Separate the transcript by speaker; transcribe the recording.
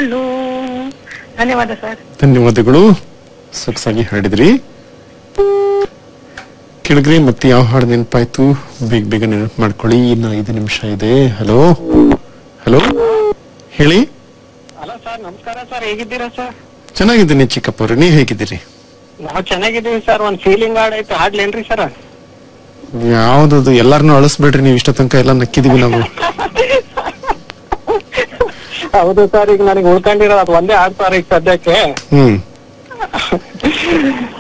Speaker 1: ಬಾಳು ಧನ್ಯವಾದ ಸರ್
Speaker 2: ಧನ್ಯವಾದಗಳು ಸೊಗಸಾಗಿ ಹಾಡಿದ್ರಿ ಕೆಳಗ್ರಿ ಮತ್ತೆ ಯಾವ ಹಾಡು ನೆನಪಾಯ್ತು ಬೇಗ ಬೇಗ ನೆನಪು ಮಾಡ್ಕೊಳ್ಳಿ ಇನ್ನು ಐದು ನಿಮಿಷ ಇದೆ ಹಲೋ ಹಲೋ ಹೇಳಿ
Speaker 3: ಹಲೋ ಸರ್ ನಮಸ್ಕಾರ ಸರ್ ಹೇಗಿದ್ದೀರಾ ಸರ್
Speaker 2: ಚೆನ್ನಾಗಿದ್ದೀನಿ ಚಿಕ್ಕಪ್ಪ ಅವ್ರೆ ನೀವ್ ಹೇಗಿದ್ದೀರಿ
Speaker 3: ನಾವು ಚೆನ್ನಾಗಿದ್ದೀವಿ ಸರ್ ಒಂದ್ ಫೀಲಿಂಗ್ ಹಾಡ್ ಐತೆ ಹಾಡ್ಲೇನ್ರಿ ಸರ್
Speaker 2: ಯಾವ್ದದು ಎಲ್ಲಾರನ್ನೂ ಅಳಿಸ್ಬೇಡ್ರಿ ನೀವು ಇಷ್ಟ ತನಕ ಎಲ್ಲ ನಕ್ಕಿದೀವಿ ನಾವು
Speaker 3: ಹೌದು ಸರ್ ಈಗ ನನಗೆ ಉಳ್ಕೊಂಡಿರೋದು ಅದು ಒಂದೇ ಹಾಡ್ ಸರ್ ಈಗ ಸದ್ಯಕ್ಕೆ
Speaker 2: ಹ್ಮ್